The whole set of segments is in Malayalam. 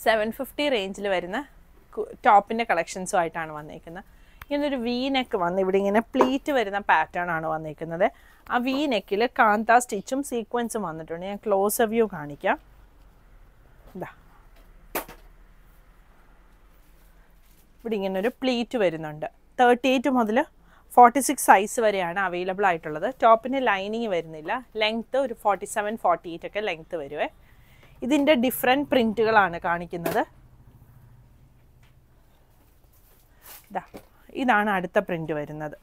സെവൻ ഫിഫ്റ്റി റേഞ്ചിൽ വരുന്ന ടോപ്പിൻ്റെ കളക്ഷൻസും ആയിട്ടാണ് വന്നിരിക്കുന്നത് ഇങ്ങനൊരു വി നെക്ക് വന്ന് ഇവിടെ ഇങ്ങനെ പ്ലീറ്റ് വരുന്ന പാറ്റേൺ ആണ് വന്നിരിക്കുന്നത് ആ വി നെക്കിൽ കാന്ത സ്റ്റിച്ചും സീക്വൻസും വന്നിട്ടുണ്ട് ഞാൻ ക്ലോസ് വ്യൂ കാണിക്കാം ഇതാ ഇവിടെ ഇങ്ങനെ ഒരു പ്ലീറ്റ് വരുന്നുണ്ട് തേർട്ടി എയ്റ്റ് മുതൽ ഫോർട്ടി സിക്സ് സൈസ് വരെയാണ് അവൈലബിൾ ആയിട്ടുള്ളത് ടോപ്പിന് ലൈനിങ് വരുന്നില്ല ലെങ്ത്ത് ഒരു ഫോർട്ടി സെവൻ ഫോർട്ടി എയ്റ്റ് ഒക്കെ ലെങ്ത്ത് വരുവേ ഇതിൻ്റെ ഡിഫറെൻറ്റ് പ്രിൻറ്റുകളാണ് കാണിക്കുന്നത് ഇതാ ഇതാണ് അടുത്ത പ്രിൻ്റ് വരുന്നത്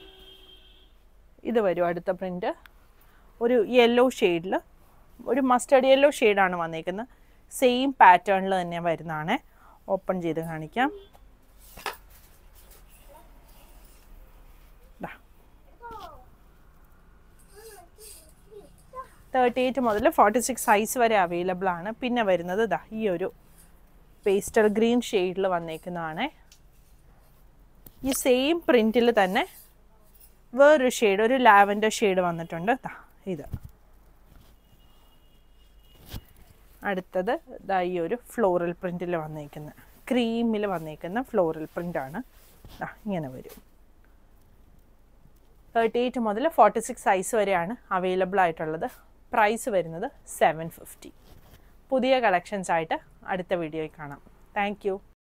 ഇത് വരും അടുത്ത പ്രിൻ്റ് ഒരു യെല്ലോ ഷെയ്ഡിൽ ഒരു മസ്റ്റർഡ് യെല്ലോ ഷെയ്ഡാണ് വന്നേക്കുന്നത് സെയിം പാറ്റേണിൽ തന്നെ വരുന്നതാണ് ഓപ്പൺ ചെയ്ത് കാണിക്കാം തേർട്ടി എയ്റ്റ് മുതൽ ഫോർട്ടി സിക്സ് സൈസ് വരെ അവൈലബിൾ ആണ് പിന്നെ വരുന്നത് ഇതാ ഈ ഒരു പേസ്റ്റൽ ഗ്രീൻ ഷെയ്ഡിൽ വന്നേക്കുന്നതാണ് ഈ സെയിം പ്രിൻറ്റിൽ തന്നെ വേറൊരു ഷെയ്ഡ് ഒരു ലാവൻഡർ ഷെയ്ഡ് വന്നിട്ടുണ്ട് ദാ ഇത് അടുത്തത് ദാ ഈ ഒരു ഫ്ലോറൽ പ്രിൻറ്റിൽ വന്നേക്കുന്ന ക്രീമിൽ വന്നേക്കുന്ന ഫ്ലോറൽ പ്രിൻ്റാണ് ദാ ഇങ്ങനെ വരും തേർട്ടി എയ്റ്റ് മുതൽ ഫോർട്ടി സിക്സ് സൈസ് വരെയാണ് അവൈലബിൾ ആയിട്ടുള്ളത് പ്രൈസ് വരുന്നത് സെവൻ ഫിഫ്റ്റി പുതിയ കളക്ഷൻസ് ആയിട്ട് അടുത്ത വീഡിയോയിൽ കാണാം താങ്ക്